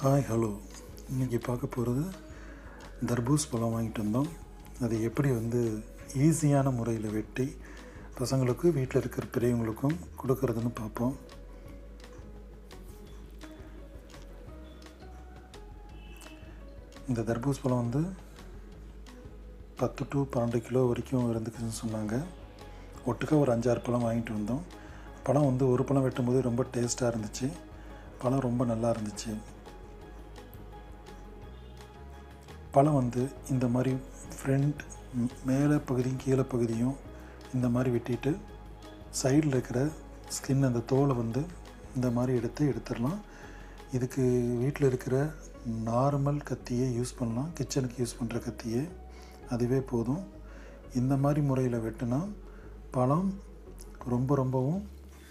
hi hello இன்றைக்கி பார்க்க போகிறது தர்பூஸ் பழம் வாங்கிட்டு வந்தோம் அதை எப்படி வந்து ஈஸியான முறையில் வெட்டி பசங்களுக்கு வீட்டில் இருக்கிற பெரியவங்களுக்கும் கொடுக்கறதுன்னு பார்ப்போம் இந்த தர்பூஸ் பழம் வந்து பத்து டு பன்னெண்டு கிலோ வரைக்கும் இருந்துக்குன்னு சொன்னாங்க ஒட்டுக்கா ஒரு அஞ்சாறு பழம் வாங்கிட்டு வந்தோம் பழம் வந்து ஒரு பழம் வெட்டும்போது ரொம்ப டேஸ்ட்டாக இருந்துச்சு பழம் ரொம்ப நல்லா இருந்துச்சு பழம் வந்து இந்த மாதிரி ஃப்ரண்ட் மேலே பகுதியும் கீழே பகுதியும் இந்த மாதிரி வெட்டிட்டு சைடில் இருக்கிற ஸ்கின் அந்த தோலை வந்து இந்த மாதிரி எடுத்து எடுத்துடலாம் இதுக்கு வீட்டில் இருக்கிற நார்மல் கத்தியே யூஸ் பண்ணலாம் கிச்சனுக்கு யூஸ் பண்ணுற கத்தியே அதுவே போதும் இந்த மாதிரி முறையில் வெட்டினா பழம் ரொம்ப ரொம்பவும்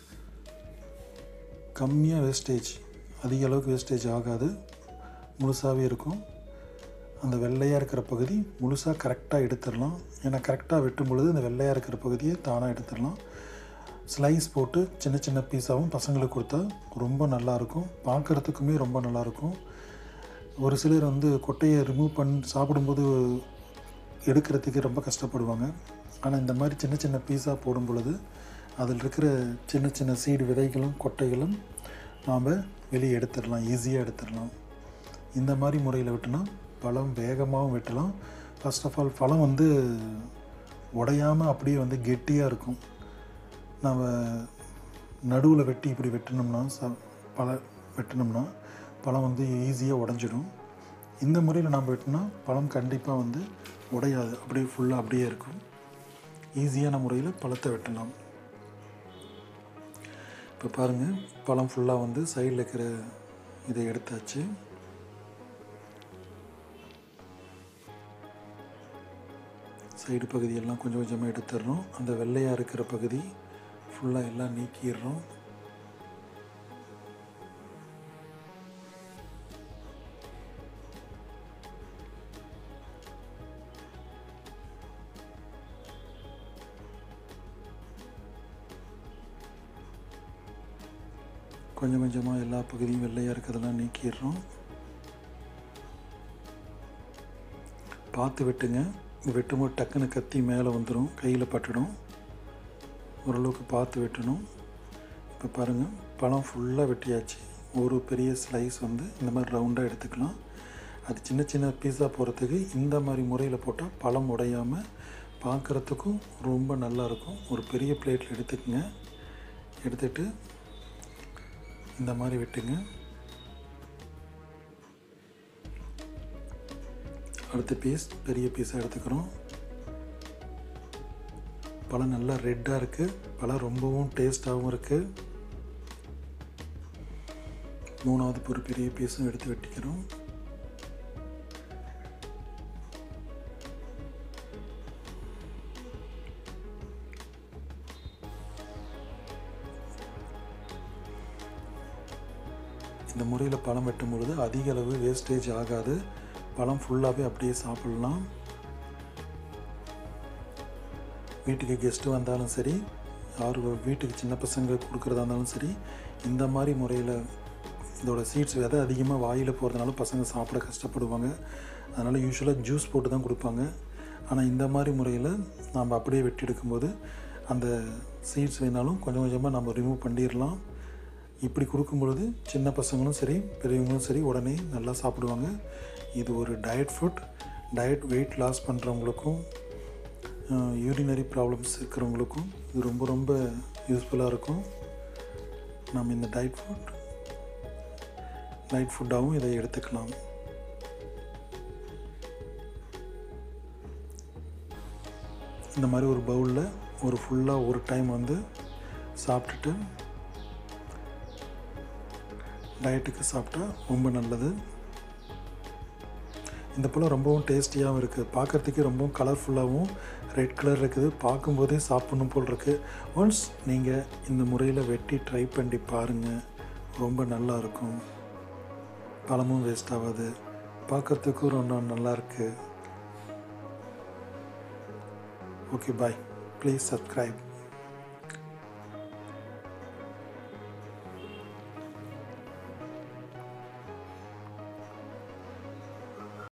கம்மியாக வேஸ்டேஜ் அதிக அளவுக்கு வேஸ்டேஜ் ஆகாது முழுசாகவே இருக்கும் அந்த வெள்ளையாக இருக்கிற பகுதி முழுசாக கரெக்டாக எடுத்துடலாம் ஏன்னா கரெக்டாக வெட்டும் பொழுது அந்த வெள்ளையாக இருக்கிற பகுதியை தானாக எடுத்துடலாம் ஸ்லைஸ் போட்டு சின்ன சின்ன பீஸாகவும் பசங்களுக்கு கொடுத்தா ரொம்ப நல்லாயிருக்கும் பார்க்குறதுக்குமே ரொம்ப நல்லாயிருக்கும் ஒரு சிலர் வந்து கொட்டையை ரிமூவ் பண்ணி சாப்பிடும்போது எடுக்கிறதுக்கு ரொம்ப கஷ்டப்படுவாங்க ஆனால் இந்த மாதிரி சின்ன சின்ன பீஸா போடும் பொழுது அதில் இருக்கிற சின்ன சின்ன சீடு விதைகளும் கொட்டைகளும் நாம் வெளியே எடுத்துடலாம் ஈஸியாக எடுத்துடலாம் இந்த மாதிரி முறையில் வெட்டினா பழம் வேகமாகவும் வெட்டலாம் ஃபர்ஸ்ட் ஆஃப் ஆல் பழம் வந்து உடையாமல் அப்படியே வந்து கெட்டியாக இருக்கும் நம்ம நடுவில் வெட்டி இப்படி வெட்டினோம்னா ச பழ வெட்டினோம்னா பழம் வந்து ஈஸியாக உடஞ்சிடும் இந்த முறையில் நம்ம வெட்டினா பழம் கண்டிப்பாக வந்து உடையாது அப்படியே ஃபுல்லாக அப்படியே இருக்கும் ஈஸியான முறையில் பழத்தை வெட்டலாம் இப்போ பாருங்கள் பழம் ஃபுல்லாக வந்து சைடில் இருக்கிற இதை எடுத்தாச்சு சைடு பகுதியெல்லாம் கொஞ்சம் கொஞ்சமாக எடுத்துடுறோம் அந்த வெள்ளையாக இருக்கிற பகுதி ஃபுல்லாக எல்லாம் நீக்கிடுறோம் கொஞ்சம் கொஞ்சமாக எல்லா பகுதியும் வெள்ளையாக இருக்கிறதெல்லாம் நீக்கிடுறோம் பார்த்து வெட்டுங்க வெட்டும்போது டக்குன்னு கத்தி மேலே வந்துடும் கையில் பட்டுடும் ஓரளவுக்கு பார்த்து வெட்டணும் இப்போ பாருங்கள் பழம் ஃபுல்லாக வெட்டியாச்சு ஒரு பெரிய ஸ்லைஸ் வந்து இந்த மாதிரி ரவுண்டாக எடுத்துக்கலாம் அது சின்ன சின்ன பீஸா போகிறதுக்கு இந்த மாதிரி முறையில் போட்டால் பழம் உடையாமல் பார்க்குறதுக்கும் ரொம்ப நல்லாயிருக்கும் ஒரு பெரிய பிளேட்டில் எடுத்துக்கங்க எடுத்துட்டு இந்த மாதிரி வெட்டுங்க அடுத்த பீஸ் பெரிய பீஸாக எடுத்துக்கிறோம் பழம் நல்லா ரெட்டாக இருக்குது பழம் ரொம்பவும் டேஸ்ட்டாகவும் இருக்குது மூணாவது ஒரு பெரிய பீஸும் எடுத்து வெட்டிக்கிறோம் இந்த முறையில் பழம் வெட்டும் பொழுது அதிக அளவு வேஸ்டேஜ் ஆகாது பழம் ஃபுல்லாகவே அப்படியே சாப்பிட்லாம் வீட்டுக்கு கெஸ்ட்டு வந்தாலும் சரி யார் வீட்டுக்கு சின்ன பசங்க கொடுக்குறதா இருந்தாலும் சரி இந்த மாதிரி முறையில் இதோட சீட்ஸ் விதை அதிகமாக வாயில் போகிறதுனால பசங்க சாப்பிட கஷ்டப்படுவாங்க அதனால் யூஸ்வலாக ஜூஸ் போட்டு தான் கொடுப்பாங்க ஆனால் இந்த மாதிரி முறையில் நாம் அப்படியே வெட்டி எடுக்கும்போது அந்த சீட்ஸ் வேணாலும் கொஞ்சம் கொஞ்சமாக நம்ம ரிமூவ் பண்ணிடலாம் இப்படி கொடுக்கும் பொழுது சின்ன பசங்களும் சரி பெரியவங்களும் சரி உடனே நல்லா சாப்பிடுவாங்க இது ஒரு diet food diet weight loss பண்ணுறவங்களுக்கும் யூரினரி ப்ராப்ளம்ஸ் இருக்கிறவங்களுக்கும் இது ரொம்ப ரொம்ப யூஸ்ஃபுல்லாக இருக்கும் நம்ம இந்த டயட் ஃபுட் நைட் ஃபுட்டாகவும் இதை எடுத்துக்கலாம் இந்த மாதிரி ஒரு பவுலில் ஒரு ஃபுல்லாக ஒரு டைம் வந்து சாப்பிட்டுட்டு டயட்டுக்கு சாப்பிட்டா ரொம்ப நல்லது இந்த பழம் ரொம்பவும் டேஸ்டியாகவும் இருக்குது பார்க்குறதுக்கே ரொம்பவும் கலர்ஃபுல்லாகவும் ரெட் கலர் இருக்குது பார்க்கும்போதே சாப்பிட்ணும் போல் இருக்குது ஒன்ஸ் நீங்கள் இந்த முறையில் வெட்டி ட்ரை பண்ணி பாருங்கள் ரொம்ப நல்லா இருக்கும் பழமும் வேஸ்ட் ஆகாது பார்க்குறதுக்கும் ரொம்ப நல்லா இருக்குது ஓகே பாய் ப்ளீஸ் சப்ஸ்கிரைப்